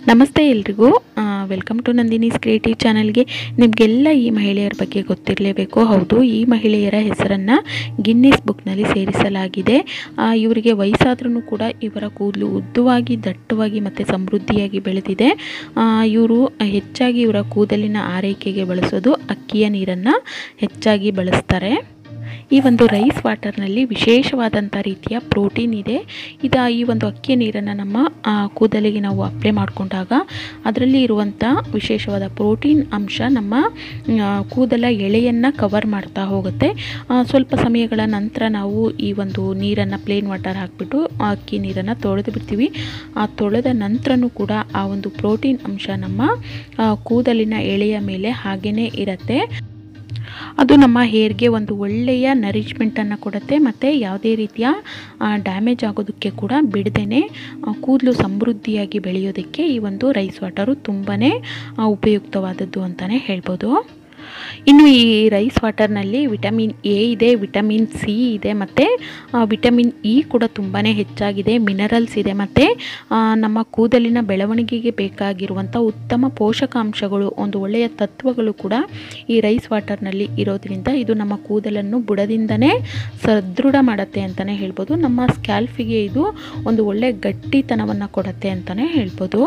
ನಮಸ್ತೆ ಎಲ್ರಿಗೂ welcome to Nandini's creative ಚಾನಲ್ಗೆ ನಿಮಗೆಲ್ಲ ಈ ಮಹಿಳೆಯರ ಬಗ್ಗೆ ಗೊತ್ತಿರಲೇಬೇಕು ಹೌದು ಈ ಮಹಿಳೆಯರ ಹೆಸರನ್ನು ಗಿನ್ನಿಸ್ ಬುಕ್ನಲ್ಲಿ ಸೇರಿಸಲಾಗಿದೆ ಆ, ಇವರಿಗೆ ವಯಸ್ಸಾದ್ರೂ ಕೂಡ ಇವರ ಕೂದಲು ಉದ್ದವಾಗಿ ದಟ್ಟವಾಗಿ ಮತ್ತು ಸಮೃದ್ಧಿಯಾಗಿ ಬೆಳೆದಿದೆ ಇವರು ಹೆಚ್ಚಾಗಿ ಇವರ ಕೂದಲಿನ ಆರೈಕೆಗೆ ಬಳಸೋದು ಅಕ್ಕಿಯ ನೀರನ್ನು ಹೆಚ್ಚಾಗಿ ಬಳಸ್ತಾರೆ ಈ ಒಂದು ರೈಸ್ ವಾಟರ್ನಲ್ಲಿ ವಿಶೇಷವಾದಂಥ ರೀತಿಯ ಪ್ರೋಟೀನ್ ಇದೆ ಇದು ಈ ಒಂದು ಅಕ್ಕಿಯ ನೀರನ್ನು ನಮ್ಮ ಆ, ಕೂದಲಿಗೆ ನಾವು ಅಪ್ಲೈ ಮಾಡಿಕೊಂಡಾಗ ಅದರಲ್ಲಿ ಇರುವಂಥ ವಿಶೇಷವಾದ ಪ್ರೋಟೀನ್ ಅಂಶ ನಮ್ಮ ಆ, ಕೂದಲ ಎಳೆಯನ್ನು ಕವರ್ ಮಾಡ್ತಾ ಹೋಗುತ್ತೆ ಆ, ಸ್ವಲ್ಪ ಸಮಯಗಳ ನಂತರ ನಾವು ಈ ಒಂದು ನೀರನ್ನು ಪ್ಲೇನ್ ವಾಟರ್ ಹಾಕಿಬಿಟ್ಟು ಆ ಅಕ್ಕಿ ನೀರನ್ನು ತೊಳೆದು ಬಿಡ್ತೀವಿ ಆ ತೊಳೆದ ನಂತರನೂ ಕೂಡ ಆ ಒಂದು ಪ್ರೋಟೀನ್ ಅಂಶ ನಮ್ಮ ಆ, ಕೂದಲಿನ ಎಳೆಯ ಮೇಲೆ ಹಾಗೇ ಇರುತ್ತೆ ಅದು ನಮ್ಮ ಹೇರ್ಗೆ ಒಂದು ಒಳ್ಳೆಯ ನರಿಶ್ಮೆಂಟನ್ನು ಕೊಡುತ್ತೆ ಮತ್ತು ಯಾವುದೇ ರೀತಿಯ ಡ್ಯಾಮೇಜ್ ಆಗೋದಕ್ಕೆ ಕೂಡ ಬಿಡದೇ ಕೂದಲು ಸಮೃದ್ಧಿಯಾಗಿ ಬೆಳೆಯೋದಕ್ಕೆ ಈ ಒಂದು ರೈಸ್ ವಾಟರು ತುಂಬಾ ಉಪಯುಕ್ತವಾದದ್ದು ಅಂತಲೇ ಹೇಳ್ಬೋದು ಇನ್ನು ಈ ರೈಸ್ ವಾಟರ್ನಲ್ಲಿ ವಿಟಮಿನ್ ಎ ಇದೆ ವಿಟಮಿನ್ ಸಿ ಇದೆ ಮತ್ತು ವಿಟಮಿನ್ ಇ ಕೂಡ ತುಂಬಾ ಹೆಚ್ಚಾಗಿದೆ ಮಿನರಲ್ಸ್ ಇದೆ ಮತ್ತು ನಮ್ಮ ಕೂದಲಿನ ಬೆಳವಣಿಗೆಗೆ ಬೇಕಾಗಿರುವಂಥ ಉತ್ತಮ ಪೋಷಕಾಂಶಗಳು ಒಂದು ಒಳ್ಳೆಯ ತತ್ವಗಳು ಕೂಡ ಈ ರೈಸ್ ವಾಟರ್ನಲ್ಲಿ ಇರೋದ್ರಿಂದ ಇದು ನಮ್ಮ ಕೂದಲನ್ನು ಬುಡದಿಂದನೇ ಸದೃಢ ಮಾಡುತ್ತೆ ಅಂತಲೇ ಹೇಳ್ಬೋದು ನಮ್ಮ ಸ್ಕ್ಯಾಲ್ಫಿಗೆ ಇದು ಒಂದು ಒಳ್ಳೆಯ ಗಟ್ಟಿತನವನ್ನು ಕೊಡುತ್ತೆ ಅಂತಲೇ ಹೇಳ್ಬೋದು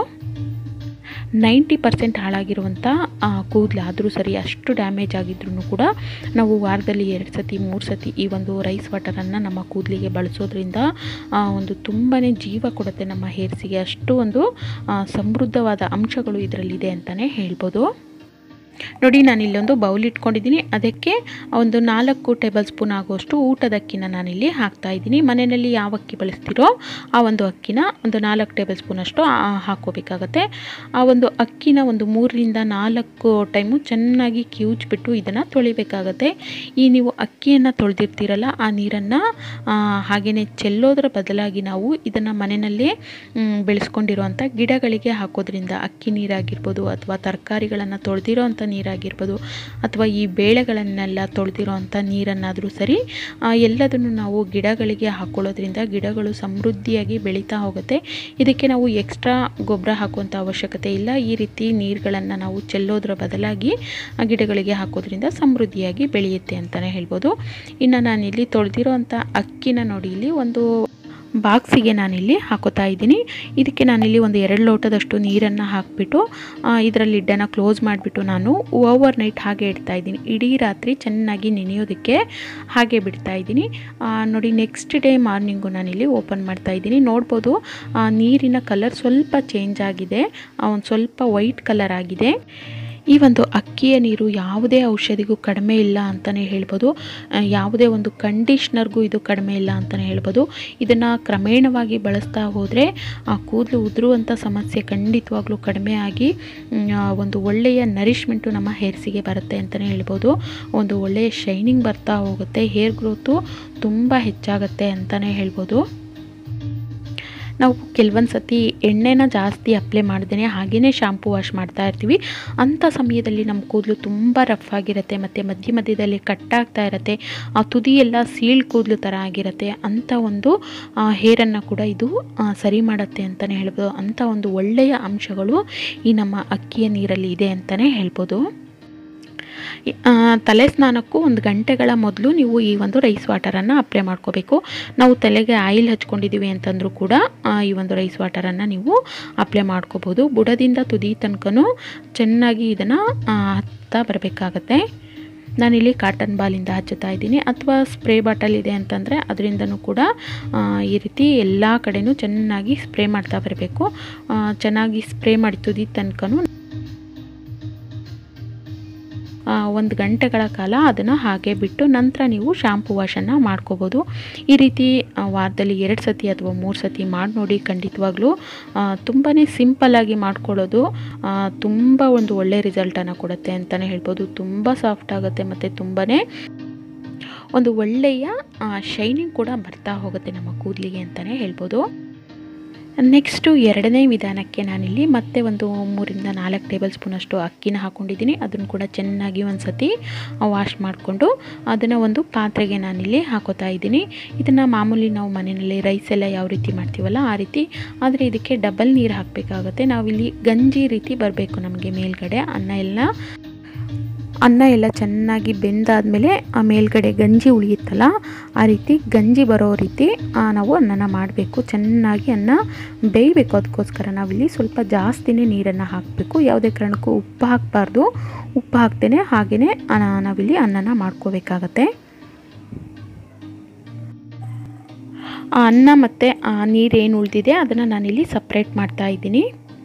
ನೈಂಟಿ ಪರ್ಸೆಂಟ್ ಹಾಳಾಗಿರುವಂಥ ಕೂದಲು ಆದರೂ ಸರಿ ಅಷ್ಟು ಡ್ಯಾಮೇಜ್ ಆಗಿದ್ರೂ ಕೂಡ ನಾವು ವಾರದಲ್ಲಿ ಎರಡು ಸತಿ ಮೂರು ಸತಿ ಈ ಒಂದು ರೈಸ್ ವಾಟರನ್ನು ನಮ್ಮ ಕೂದಲಿಗೆ ಬಳಸೋದ್ರಿಂದ ಆ, ಒಂದು ತುಂಬಾ ಜೀವ ಕೊಡುತ್ತೆ ನಮ್ಮ ಹೇರ್ಸಿಗೆ ಅಷ್ಟು ಒಂದು ಆ, ಸಮೃದ್ಧವಾದ ಅಂಶಗಳು ಇದರಲ್ಲಿದೆ ಅಂತಲೇ ಹೇಳ್ಬೋದು ನೋಡಿ ನಾನು ಇಲ್ಲೊಂದು ಬೌಲ್ ಇಟ್ಕೊಂಡಿದ್ದೀನಿ ಅದಕ್ಕೆ ಒಂದು ನಾಲ್ಕು ಟೇಬಲ್ ಸ್ಪೂನ್ ಆಗುವಷ್ಟು ಊಟದ ಅಕ್ಕಿನ ನಾನಿಲ್ಲಿ ಹಾಕ್ತಾ ಇದ್ದೀನಿ ಮನೆಯಲ್ಲಿ ಯಾವ ಅಕ್ಕಿ ಬಳಸ್ತೀರೋ ಆ ಒಂದು ಅಕ್ಕಿನ ಒಂದು ನಾಲ್ಕು ಟೇಬಲ್ ಸ್ಪೂನಷ್ಟು ಹಾಕೋಬೇಕಾಗತ್ತೆ ಆ ಒಂದು ಅಕ್ಕಿನ ಒಂದು ಮೂರರಿಂದ ನಾಲ್ಕು ಟೈಮು ಚೆನ್ನಾಗಿ ಕಿವುಚ್ಬಿಟ್ಟು ಇದನ್ನು ತೊಳಿಬೇಕಾಗತ್ತೆ ಈ ನೀವು ಅಕ್ಕಿಯನ್ನು ತೊಳೆದಿರ್ತೀರಲ್ಲ ಆ ನೀರನ್ನು ಹಾಗೆಯೇ ಚೆಲ್ಲೋದ್ರ ಬದಲಾಗಿ ನಾವು ಇದನ್ನು ಮನೆಯಲ್ಲೇ ಮ್, ಬೆಳೆಸ್ಕೊಂಡಿರುವಂಥ ಗಿಡಗಳಿಗೆ ಹಾಕೋದ್ರಿಂದ ಅಕ್ಕಿ ನೀರಾಗಿರ್ಬೋದು ಅಥವಾ ತರಕಾರಿಗಳನ್ನು ತೊಳೆದಿರೋ ಅಂಥ ನೀರಾಗಿರ್ಬೋದು ಅಥವಾ ಈ ಬೇಳೆಗಳನ್ನೆಲ್ಲ ತೊಳೆದಿರೋ ಅಂಥ ನೀರನ್ನಾದರೂ ಸರಿ ಆ, ಎಲ್ಲದನ್ನು ನಾವು ಗಿಡಗಳಿಗೆ ಹಾಕೊಳ್ಳೋದ್ರಿಂದ ಗಿಡಗಳು ಸಮೃದ್ಧಿಯಾಗಿ ಬೆಳೀತಾ ಹೋಗುತ್ತೆ ಇದಕ್ಕೆ ನಾವು ಎಕ್ಸ್ಟ್ರಾ ಗೊಬ್ಬರ ಹಾಕುವಂಥ ಅವಶ್ಯಕತೆ ಇಲ್ಲ ಈ ರೀತಿ ನೀರುಗಳನ್ನು ನಾವು ಚೆಲ್ಲೋದ್ರ ಬದಲಾಗಿ ಆ ಗಿಡಗಳಿಗೆ ಹಾಕೋದ್ರಿಂದ ಸಮೃದ್ಧಿಯಾಗಿ ಬೆಳೆಯುತ್ತೆ ಅಂತಲೇ ಹೇಳ್ಬೋದು ಇನ್ನು ನಾನಿಲ್ಲಿ ತೊಳೆದಿರೋ ಅಂಥ ಅಕ್ಕಿನ ನೋಡಿ ಇಲ್ಲಿ ಒಂದು ಬಾಕ್ಸಿಗೆ ನಾನಿಲ್ಲಿ ಹಾಕೋತಾ ಇದ್ದೀನಿ ಇದಕ್ಕೆ ನಾನಿಲ್ಲಿ ಒಂದು ಎರಡು ಲೋಟದಷ್ಟು ನೀರನ್ನು ಹಾಕಿಬಿಟ್ಟು ಇದರ ಲಿಡ್ಡನ್ನು ಕ್ಲೋಸ್ ಮಾಡಿಬಿಟ್ಟು ನಾನು ಓವರ್ ನೈಟ್ ಹಾಗೆ ಇಡ್ತಾ ಇದ್ದೀನಿ ಇಡೀ ರಾತ್ರಿ ಚೆನ್ನಾಗಿ ನೆನೆಯೋದಕ್ಕೆ ಹಾಗೆ ಬಿಡ್ತಾ ಇದ್ದೀನಿ ಆ, ನೋಡಿ ನೆಕ್ಸ್ಟ್ ಡೇ ಮಾರ್ನಿಂಗು ನಾನಿಲ್ಲಿ ಓಪನ್ ಮಾಡ್ತಾ ಇದ್ದೀನಿ ನೋಡ್ಬೋದು ಆ, ನೀರಿನ ಕಲರ್ ಸ್ವಲ್ಪ ಚೇಂಜ್ ಆಗಿದೆ ಒಂದು ಸ್ವಲ್ಪ ವೈಟ್ ಕಲರ್ ಆಗಿದೆ ಈ ಒಂದು ಅಕ್ಕಿಯ ನೀರು ಯಾವುದೇ ಔಷಧಿಗೂ ಕಡಿಮೆ ಇಲ್ಲ ಅಂತಲೇ ಹೇಳ್ಬೋದು ಆ, ಯಾವುದೇ ಒಂದು ಕಂಡೀಷ್ನರ್ಗೂ ಇದು ಕಡಿಮೆ ಇಲ್ಲ ಅಂತಲೇ ಹೇಳ್ಬೋದು ಇದನ್ನು ಕ್ರಮೇಣವಾಗಿ ಬಳಸ್ತಾ ಹೋದರೆ ಆ ಕೂದಲು ಉದುರುವಂಥ ಸಮಸ್ಯೆ ಖಂಡಿತವಾಗ್ಲೂ ಕಡಿಮೆ ಆಗಿ ಮ್, ಆ, ಒಂದು ಒಳ್ಳೆಯ ನರಿಶ್ಮೆಂಟು ನಮ್ಮ ಹೇರ್ಸಿಗೆ ಬರುತ್ತೆ ಅಂತಲೇ ಹೇಳ್ಬೋದು ಒಂದು ಒಳ್ಳೆಯ ಶೈನಿಂಗ್ ಬರ್ತಾ ಹೋಗುತ್ತೆ ಹೇರ್ ಗ್ರೋತು ತುಂಬ ಹೆಚ್ಚಾಗುತ್ತೆ ಅಂತಲೇ ಹೇಳ್ಬೋದು ನಾವು ಕೆಲವೊಂದು ಸತಿ ಎಣ್ಣೆನ ಜಾಸ್ತಿ ಅಪ್ಲೈ ಮಾಡ್ದೇ ಹಾಗೆಯೇ ಶಾಂಪೂ ವಾಶ್ ಮಾಡ್ತಾ ಇರ್ತೀವಿ ಅಂಥ ಸಮಯದಲ್ಲಿ ನಮ್ಮ ಕೂದಲು ತುಂಬ ರಫ್ ಆಗಿರುತ್ತೆ ಮತ್ತು ಮಧ್ಯ ಮಧ್ಯದಲ್ಲಿ ಕಟ್ಟಾಗ್ತಾ ಇರುತ್ತೆ ಆ ತುದಿ ಎಲ್ಲ ಸೀಳ್ ಕೂದಲು ಥರ ಆಗಿರುತ್ತೆ ಅಂಥ ಒಂದು ಹೇರನ್ನು ಕೂಡ ಇದು ಆ, ಸರಿ ಮಾಡುತ್ತೆ ಅಂತಲೇ ಹೇಳ್ಬೋದು ಅಂಥ ಒಂದು ಒಳ್ಳೆಯ ಅಂಶಗಳು ಈ ನಮ್ಮ ಅಕ್ಕಿಯ ನೀರಲ್ಲಿ ಇದೆ ಅಂತಲೇ ಹೇಳ್ಬೋದು ಆ, ತಲೆ ಸ್ನಾನಕ್ಕೂ ಒಂದು ಗಂಟೆಗಳ ಮೊದಲು ನೀವು ಈ ಒಂದು ರೈಸ್ ವಾಟರನ್ನು ಅಪ್ಲೈ ಮಾಡ್ಕೋಬೇಕು ನಾವು ತಲೆಗೆ ಆಯಿಲ್ ಹಚ್ಕೊಂಡಿದ್ದೀವಿ ಅಂತಂದರೂ ಕೂಡ ಆ, ಈ ಒಂದು ರೈಸ್ ವಾಟರನ್ನು ನೀವು ಅಪ್ಲೈ ಮಾಡ್ಕೋಬೋದು ಬುಡದಿಂದ ತುದಿ ತನಕನೂ ಚೆನ್ನಾಗಿ ಇದನ್ನು ಹತ್ತಾ ಬರಬೇಕಾಗತ್ತೆ ನಾನಿಲ್ಲಿ ಕಾಟನ್ ಬಾಲಿಂದ ಹಚ್ಚುತ್ತಾ ಇದ್ದೀನಿ ಅಥವಾ ಸ್ಪ್ರೇ ಬಾಟಲ್ ಇದೆ ಅಂತಂದರೆ ಅದರಿಂದನೂ ಕೂಡ ಆ, ಈ ರೀತಿ ಎಲ್ಲ ಕಡೆನೂ ಚೆನ್ನಾಗಿ ಸ್ಪ್ರೇ ಮಾಡ್ತಾ ಬರಬೇಕು ಚೆನ್ನಾಗಿ ಸ್ಪ್ರೇ ಮಾಡಿ ತುದಿ ತನಕನೂ ಒಂದು ಗಂಟೆಗಳ ಕಾಲ ಅದನ್ನು ಹಾಗೆ ಬಿಟ್ಟು ನಂತರ ನೀವು ಶಾಂಪೂ ವಾಶನ್ನು ಮಾಡ್ಕೋಬೋದು ಈ ರೀತಿ ಆ, ವಾರದಲ್ಲಿ ಎರಡು ಸತಿ ಅಥವಾ ಮೂರು ಸತಿ ಮಾಡಿ ನೋಡಿ ಖಂಡಿತವಾಗ್ಲೂ ತುಂಬಾ ಸಿಂಪಲ್ಲಾಗಿ ಮಾಡ್ಕೊಳ್ಳೋದು ಆ, ತುಂಬ ಒಂದು ಒಳ್ಳೆ ರಿಸಲ್ಟನ್ನು ಕೊಡುತ್ತೆ ಅಂತಲೇ ಹೇಳ್ಬೋದು ತುಂಬ ಸಾಫ್ಟ್ ಆಗುತ್ತೆ ಮತ್ತು ತುಂಬಾ ಒಂದು ಒಳ್ಳೆಯ ಶೈನಿಂಗ್ ಕೂಡ ಬರ್ತಾ ಹೋಗುತ್ತೆ ನಮ್ಮ ಕೂದಲಿಗೆ ಅಂತಲೇ ಹೇಳ್ಬೋದು ನೆಕ್ಸ್ಟು ಎರಡನೇ ವಿಧಾನಕ್ಕೆ ನಾನಿಲ್ಲಿ ಮತ್ತೆ ಒಂದು ಮೂರಿಂದ ನಾಲ್ಕು ಟೇಬಲ್ ಸ್ಪೂನಷ್ಟು ಅಕ್ಕಿನ ಹಾಕ್ಕೊಂಡಿದ್ದೀನಿ ಅದನ್ನು ಕೂಡ ಚೆನ್ನಾಗಿ ಒಂದು ಸತಿ ವಾಶ್ ಮಾಡಿಕೊಂಡು ಅದನ್ನು ಒಂದು ಪಾತ್ರೆಗೆ ನಾನಿಲ್ಲಿ ಹಾಕೋತಾ ಇದ್ದೀನಿ ಇದನ್ನು ಮಾಮೂಲಿ ನಾವು ಮನೆಯಲ್ಲಿ ರೈಸ್ ಎಲ್ಲ ಯಾವ ರೀತಿ ಮಾಡ್ತೀವಲ್ಲ ಆ ರೀತಿ ಆದರೆ ಇದಕ್ಕೆ ಡಬಲ್ ನೀರು ಹಾಕಬೇಕಾಗುತ್ತೆ ನಾವಿಲ್ಲಿ ಗಂಜಿ ರೀತಿ ಬರಬೇಕು ನಮಗೆ ಮೇಲ್ಗಡೆ ಅನ್ನ ಎಲ್ಲ ಅನ್ನ ಎಲ್ಲ ಚೆನ್ನಾಗಿ ಬೆಂದಾದಮೇಲೆ ಆ ಮೇಲ್ಗಡೆ ಗಂಜಿ ಉಳಿಯುತ್ತಲ್ಲ ಆ ರೀತಿ ಗಂಜಿ ಬರೋ ರೀತಿ ನಾವು ಅನ್ನನ ಮಾಡಬೇಕು ಚೆನ್ನಾಗಿ ಅನ್ನ ಬೇಯಬೇಕು ಅದಕ್ಕೋಸ್ಕರ ನಾವಿಲ್ಲಿ ಸ್ವಲ್ಪ ಜಾಸ್ತಿನೇ ನೀರನ್ನು ಹಾಕಬೇಕು ಯಾವುದೇ ಕಾರಣಕ್ಕೂ ಉಪ್ಪು ಹಾಕಬಾರ್ದು ಉಪ್ಪು ಹಾಕ್ತೇನೆ ಹಾಗೆಯೇ ನಾವಿಲ್ಲಿ ಅನ್ನನ ಮಾಡ್ಕೋಬೇಕಾಗತ್ತೆ ಆ ಅನ್ನ ಮತ್ತು ಆ ನೀರೇನು ಉಳಿದಿದೆ ಅದನ್ನು ನಾನಿಲ್ಲಿ ಸಪ್ರೇಟ್ ಮಾಡ್ತಾ ಇದ್ದೀನಿ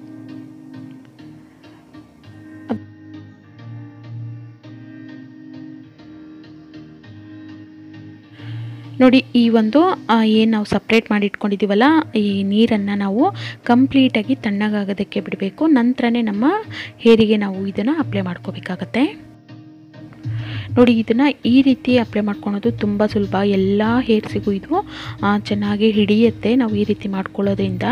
ನೋಡಿ ಈ ಒಂದು ಏನು ನಾವು ಸಪ್ರೇಟ್ ಮಾಡಿ ಇಟ್ಕೊಂಡಿದ್ದೀವಲ್ಲ ಈ ನೀರನ್ನು ನಾವು ಕಂಪ್ಲೀಟಾಗಿ ತಣ್ಣಗಾಗೋದಕ್ಕೆ ಬಿಡಬೇಕು ನಂತರನೇ ನಮ್ಮ ಹೇರಿಗೆ ನಾವು ಇದನ್ನು ಅಪ್ಲೈ ಮಾಡ್ಕೋಬೇಕಾಗತ್ತೆ ನೋಡಿ ಇದನ್ನು ಈ ರೀತಿ ಅಪ್ಲೈ ಮಾಡ್ಕೊಳೋದು ತುಂಬ ಸುಲಭ ಎಲ್ಲ ಹೇರ್ಸಿಗೂ ಇದು ಚೆನ್ನಾಗಿ ಹಿಡಿಯುತ್ತೆ ನಾವು ಈ ರೀತಿ ಮಾಡ್ಕೊಳ್ಳೋದ್ರಿಂದ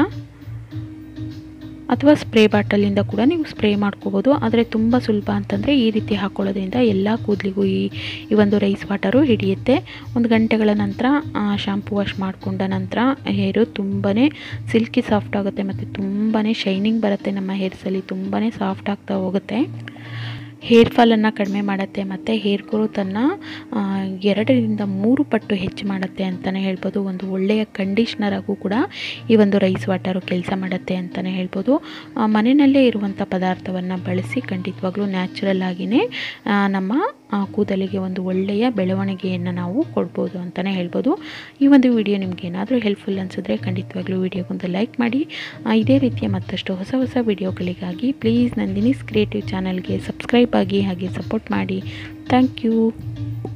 ಅಥವಾ ಸ್ಪ್ರೇ ಬಾಟಲಿಂದ ಕೂಡ ನೀವು ಸ್ಪ್ರೇ ಮಾಡ್ಕೋಬೋದು ಆದರೆ ತುಂಬ ಸುಲಭ ಅಂತಂದರೆ ಈ ರೀತಿ ಹಾಕ್ಕೊಳ್ಳೋದ್ರಿಂದ ಎಲ್ಲ ಕೂದಲಿಗೂ ಈ ಈ ಒಂದು ರೈಸ್ ವಾಟರು ಹಿಡಿಯುತ್ತೆ ಒಂದು ಗಂಟೆಗಳ ನಂತರ ಶಾಂಪೂ ವಾಶ್ ಮಾಡಿಕೊಂಡ ನಂತರ ಹೇರು ತುಂಬಾ ಸಿಲ್ಕಿ ಸಾಫ್ಟ್ ಆಗುತ್ತೆ ಮತ್ತು ತುಂಬಾ ಶೈನಿಂಗ್ ಬರುತ್ತೆ ನಮ್ಮ ಹೇರ್ಸಲ್ಲಿ ತುಂಬಾ ಸಾಫ್ಟ್ ಆಗ್ತಾ ಹೋಗುತ್ತೆ ಹೇರ್ ಫಾಲನ್ನು ಕಡಿಮೆ ಮಾಡುತ್ತೆ ಮತ್ತು ಹೇರ್ ಗ್ರೋತನ್ನು ಎರಡರಿಂದ ಮೂರು ಪಟ್ಟು ಹೆಚ್ಚು ಮಾಡುತ್ತೆ ಅಂತಲೇ ಹೇಳ್ಬೋದು ಒಂದು ಒಳ್ಳೆಯ ಕಂಡೀಷ್ನರ್ ಆಗೂ ಕೂಡ ಈ ಒಂದು ರೈಸ್ ವಾಟರು ಕೆಲಸ ಮಾಡುತ್ತೆ ಅಂತಲೇ ಹೇಳ್ಬೋದು ಮನೆಯಲ್ಲೇ ಇರುವಂಥ ಪದಾರ್ಥವನ್ನು ಬಳಸಿ ಖಂಡಿತವಾಗ್ಲೂ ನ್ಯಾಚುರಲ್ ಆಗಿಯೇ ನಮ್ಮ ಕೂದಲಿಗೆ ಒಂದು ಒಳ್ಳೆಯ ಬೆಳವಣಿಗೆಯನ್ನು ನಾವು ಕೊಡ್ಬೋದು ಅಂತಲೇ ಹೇಳ್ಬೋದು ಈ ಒಂದು ವಿಡಿಯೋ ನಿಮ್ಗೆ ಏನಾದರೂ ಹೆಲ್ಪ್ಫುಲ್ ಅನಿಸಿದ್ರೆ ಖಂಡಿತವಾಗ್ಲೂ ವಿಡಿಯೋಗೊಂದು ಲೈಕ್ ಮಾಡಿ ಇದೇ ರೀತಿಯ ಮತ್ತಷ್ಟು ಹೊಸ ಹೊಸ ವಿಡಿಯೋಗಳಿಗಾಗಿ ಪ್ಲೀಸ್ ನಂದಿನೀಸ್ ಕ್ರಿಯೇಟಿವ್ ಚಾನಲ್ಗೆ ಸಬ್ಸ್ಕ್ರೈಬ್ ಆಗಿ ಹಾಗೆ ಸಪೋರ್ಟ್ ಮಾಡಿ ಥ್ಯಾಂಕ್ ಯು